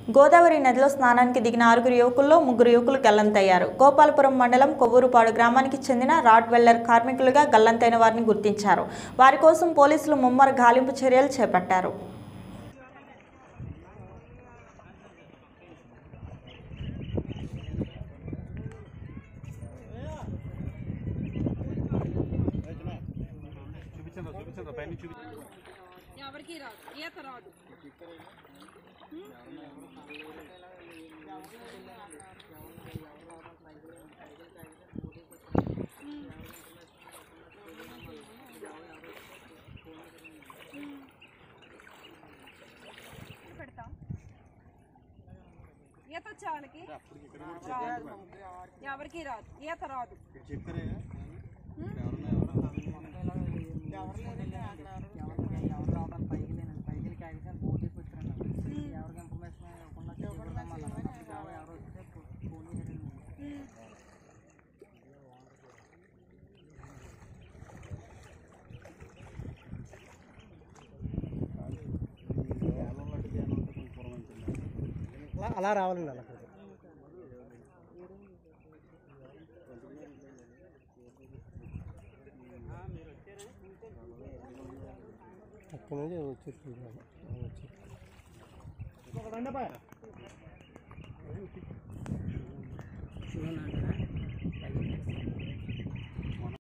గోదావరి నదిలో స్నానానికి దిగిన ఆరుగురు యువకుల్లో ముగ్గురు యువకులు గల్లంతయ్యారు గోపాలపురం మండలం కొవ్వూరుపాడు గ్రామానికి చెందిన రాడ్ వెల్లర్ కార్మికులుగా గల్లంతైన వారిని గుర్తించారు వారి కోసం పోలీసులు ముమ్మర గాలింపు చర్యలు చేపట్టారు ఎవరికి రాదు ఈత రాదు పెడతా ఈత వచ్చే వాళ్ళకి రాదు. ఎవరికి రాదు ఈత రాదు అలా అలా రావాలండి అలా అక్కడి నుంచి వచ్చి వచ్చి